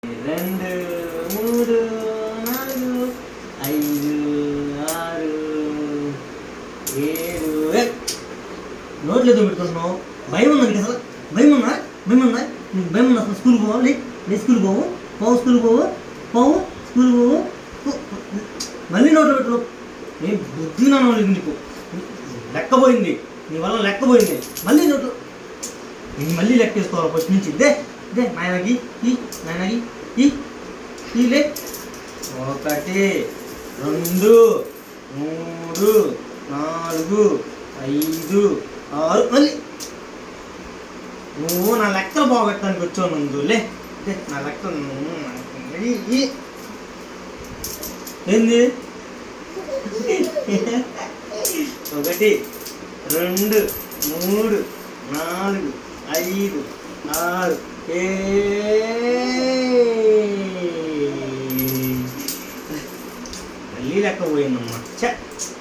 రెండు మూడు నాలుగు ఐదు ఆరు ఏడు ఏ! నోట్లో ఏదో పెట్టుకుంటున్నావు భయం ఉన్నది నీకు అసలు భయం ఉన్నా భయం ఉందా నీకు భయం ఉన్నా అసలు స్కూల్ పోవా లే లే స్కూల్ పోవు పోవు స్కూల్ పోవు పోవు స్కూల్ పోవు పో- మళ్ళీ నోట్లో పెట్టు నీ బుద్ధి నాన్న నీకు లెక్కపోయింది నీ వల్ల లెక్కపోయింది మళ్ళీ నోట్లో నేను మళ్ళీ లెక్కేసుకోవాలి ఫస్ట్ నుంచి దే దే నాయనకి ఈ నాయనకి ఈ ఈ లే ఒకటి రెండు మూడు నాలుగు ఐదు ఆరు మళ్ళీ నువ్వు నా లెక్కలు బాగొట్టడానికి వచ్చావు ముందు లే దే, నా లెక్కలు నువ్వు నాకు ఈ, ఈ. ఏంది ఒకటి రెండు మూడు నాలుగు ఐదు ఆరు ఏ మళ్ళీ లెక్క పోయిందమ్మా ఛ